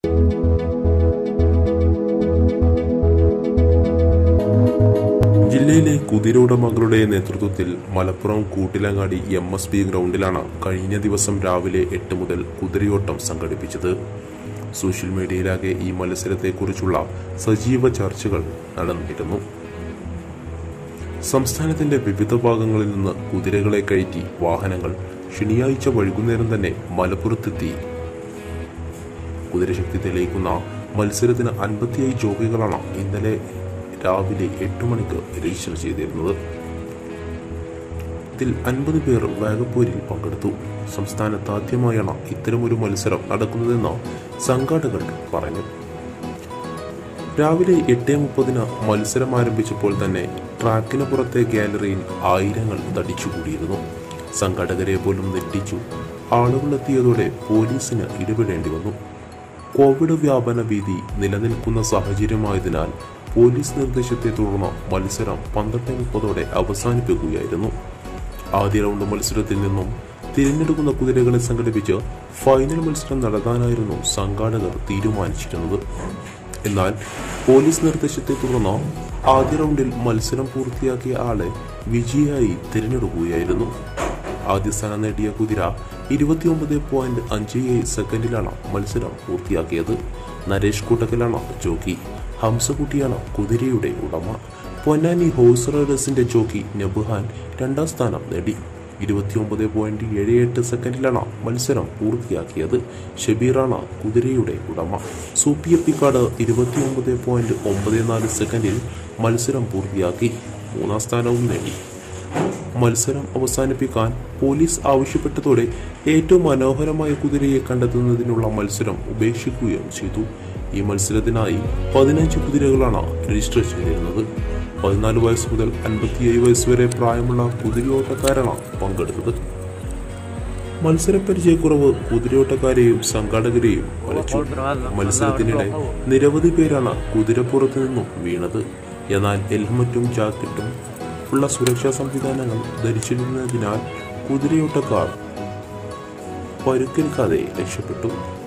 ജില്ലയിലെ കുതിര ഉടമകളുടെ നേതൃത്വത്തിൽ Malappuram Koottilangadi M S P ഗ്രൗണ്ടിലാണ് കഴിഞ്ഞ ദിവസം രാവിലെ എട്ട് മുതൽ കുതിരയോട്ടം സംഘടിപ്പിച്ചത് സോഷ്യൽ മീഡിയയിലാകെ ഈ മത്സരത്തെക്കുറിച്ചുള്ള സജീവ ചർച്ചകൾ നടന്നിരുന്നു സംസ്ഥാനത്തിന്റെ വിവിധ ഭാഗങ്ങളിൽ നിന്ന് കുതിരകളെ കയറ്റി വാഹനങ്ങൾ ശനിയാഴ്ച വൈകുന്നേരം തന്നെ മലപ്പുറത്തെത്തി കുതിരശക്തി തെളിയിക്കുന്ന മത്സരത്തിന് അൻപത്തിയേഴ് ജോക്കികളാണ് ഇന്നലെ രാവിലെ എട്ട് മണിക്ക് രജിസ്റ്റർ ചെയ്തിരുന്നത് ഇതിൽ അൻപത് പേർ വേഗപ്പൂരിൽ പങ്കെടുത്തു സംസ്ഥാനത്ത് ആദ്യമായാണ് ഇത്തരമൊരു മത്സരം നടക്കുന്നതെന്ന് സംഘാടകർ പറഞ്ഞു രാവിലെ എട്ട് മുപ്പതിന് മത്സരം ആരംഭിച്ചപ്പോൾ തന്നെ ട്രാക്കിന് പുറത്തെ ഗാലറിയിൽ ആയിരങ്ങൾ തടിച്ചുകൂടിയിരുന്നു സംഘാടകരെ പോലും നെട്ടിച്ചു ആളുകളെത്തിയതോടെ പോലീസിന് ഇടപെടേണ്ടി വന്നു കോവിഡ് വ്യാപന ഭീതി നിലനിൽക്കുന്ന സാഹചര്യമായതിനാൽ പോലീസ് നിർദ്ദേശത്തെ തുടർന്ന് മത്സരം പന്ത്രണ്ട് മുപ്പതോടെ അവസാനിപ്പിക്കുകയായിരുന്നു ആദ്യ റൗണ്ട് മത്സരത്തിൽ നിന്നും തിരഞ്ഞെടുക്കുന്ന കുതിരകളെ സംഘടിപ്പിച്ച് ഫൈനൽ മത്സരം നടത്താനായിരുന്നു സംഘാടകർ തീരുമാനിച്ചിരുന്നത് എന്നാൽ പോലീസ് നിർദ്ദേശത്തെ തുടർന്ന് ആദ്യ റൗണ്ടിൽ മത്സരം പൂർത്തിയാക്കിയ ആളെ വിജയിയായി തിരഞ്ഞെടുക്കുകയായിരുന്നു ആദ്യ സ്ഥാനം നേടിയ കുതിര ഇരുപത്തിയൊമ്പത് പോയിന്റ് അഞ്ച് ഏഴ് സെക്കൻഡിലാണ് മത്സരം പൂർത്തിയാക്കിയത് നരേഷ് കൂട്ടക്കലാണ് ജോക്കി ഹംസകുട്ടിയാണ് കുതിരയുടെ ഉടമ പൊന്നാനി ഹോഴ്സ് റൈഡേഴ്സിന്റെ ജോക്കി നബുഹാൻ രണ്ടാം സ്ഥാനം നേടി ഇരുപത്തിയൊമ്പത് പോയിന്റ് ഏഴ് എട്ട് സെക്കൻഡിലാണ് മത്സരം പൂർത്തിയാക്കിയത് ഷബീറാണ് കുതിരയുടെ ഉടമ സൂപ്പിയപ്പിക്കാട് ഇരുപത്തിയൊമ്പത് പോയിന്റ് ഒമ്പത് നാല് സെക്കൻഡിൽ മത്സരം പൂർത്തിയാക്കി മൂന്നാം സ്ഥാനവും നേടി മത്സരം അവസാനിപ്പിക്കാൻ പോലീസ് ആവശ്യപ്പെട്ടതോടെ ഏറ്റവും മനോഹരമായ കുതിരയെ കണ്ടെത്തുന്നതിനുള്ള മത്സരം ഉപേക്ഷിക്കുകയും ചെയ്തു ഈ മത്സരത്തിനായി പതിനഞ്ച് കുതിരകളാണ് രജിസ്റ്റർ ചെയ്തിരുന്നത് പതിനാല് വയസ്സ് മുതൽ അൻപത്തിയേഴ് വയസ്സ് വരെ പ്രായമുള്ള കുതിരയോട്ടക്കാരാണ് പങ്കെടുത്തത് മത്സരപരിചയക്കുറവ് കുതിരയോട്ടക്കാരെയും സംഘാടകരെയും വലച്ചു മത്സരത്തിനിടെ നിരവധി പേരാണ് കുതിരപ്പുറത്തു നിന്നും വീണത് എന്നാൽ ഹെൽമറ്റും ജാക്കറ്റും ഉള്ള സുരക്ഷാ സംവിധാനങ്ങൾ ധരിച്ചിരുന്നതിനാൽ കുതിരയോട്ടക്കാർ പരുക്കേൽക്കാതെ രക്ഷപ്പെട്ടു